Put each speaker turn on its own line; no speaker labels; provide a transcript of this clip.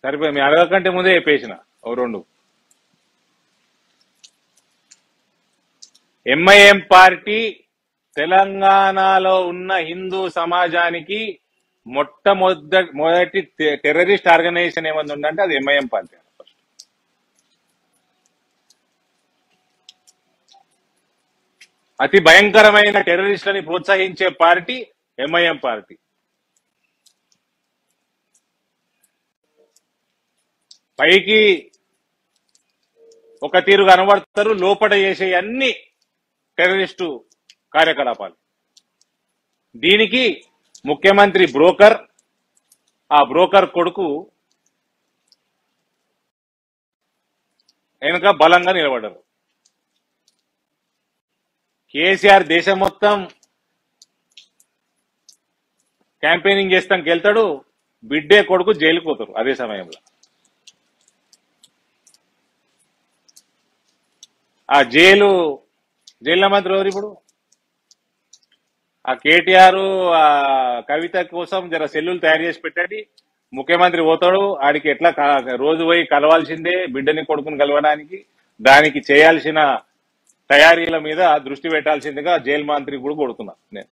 సరిపోయి మీ అడగకంటే ముందే చెప్పేసిన ఓ రెండు ఎంఐఎం పార్టీ తెలంగాణలో ఉన్న హిందూ సమాజానికి మొట్టమొదటి మొదటి టె- టెర్రరిస్ట్ ఆర్గనైజేషన్ ఏమైంది ఉందంటే అది ఎంఐఎం పార్టీ అతి భయంకరమైన టెర్రరిస్టులని ప్రోత్సహించే పార్టీ ఎంఐఎం పార్టీ పైకి ఒక తీరు కనబడతారు లోపల చేసే అన్ని టెర్రరిస్టు కార్యకలాపాలు దీనికి ముఖ్యమంత్రి బ్రోకర్ ఆ బ్రోకర్ కొడుకు వెనుక బలంగా నిలబడ్డారు కేసీఆర్ దేశం మొత్తం క్యాంపెయినింగ్ చేస్తానికి వెళ్తాడు బిడ్డే కొడుకు జైలుకు పోతారు అదే సమయంలో ఆ జైలు జైల్లో మంత్రి ఎవరు ఇప్పుడు ఆ కేటీఆర్ ఆ కవిత కోసం జర సెల్లులు తయారు చేసి పెట్టండి ముఖ్యమంత్రి పోతాడు ఆడికి ఎట్లా క- రోజు పోయి కలవాల్సిందే బిడ్డని కొడుకుని కలవడానికి దానికి చేయాల్సిన తయారీల మీద దృష్టి పెట్టాల్సిందిగా జైలు మంత్రి కూడా కొడుతున్నా నేను